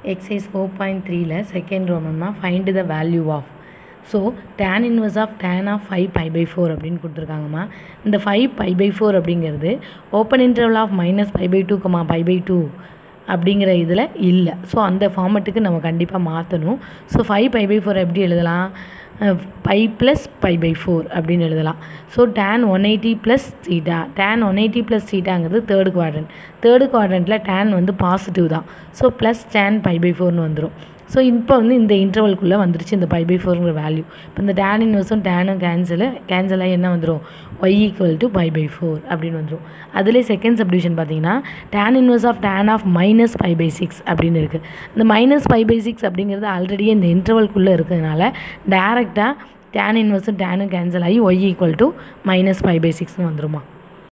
exercise four point த்ரீல second ரோமன்னா find the value of so tan inverse of tan of five pi by four அப்படின்னு கொடுத்துருக்காங்கம்மா இந்த five pi by four அப்படிங்கிறது open interval of minus pi by two comma pi by two அப்படிங்கிற இதில் இல்லை so அந்த ஃபார்மெட்டுக்கு நம்ம கண்டிப்பாக மாற்றணும் so five pi by four எப்படி எழுதலாம் pi plus pi by four அப்படின்னு எழுதலாம் so tan one eighty plus theta tan one eighty plus தீட்டாங்கிறது தேர்டு குவாட்ரண்ட் தேர்டு குவாட்ரண்ட்டில் டேன் வந்து பாசிட்டிவ் தான் so plus tan pi by ஃபோர்னு வந்துடும் ஸோ இப்போ வந்து இந்த இன்டர்வல்குள்ளே வந்துருச்சு இந்த பை பை ஃபோருங்கிற வேல்யூ இப்போ இந்த டேன் இன்வர்ஸும் டேனும் கேன்சலு கேன்சல் ஆகி என்ன வந்துடும் y equal to pi by four அப்படின்னு வந்துடும் அதுலேயே செகண்ட் சப்டிவிஷன் பார்த்தீங்கன்னா tan inverse of tan of minus five pi six அப்படின்னு இருக்குது இந்த மைனஸ் ஃபைவ் பை சிக்ஸ் அப்படிங்கிறது ஆல்ரெடியே இந்த இன்டர்வல்குள்ளே இருக்கிறதுனால டேரெக்டாக டேன் இன்வர்ஸும் டேனும் கேன்சல் ஆகி y equal to minus five pi சிக்ஸ்னு வந்துருமா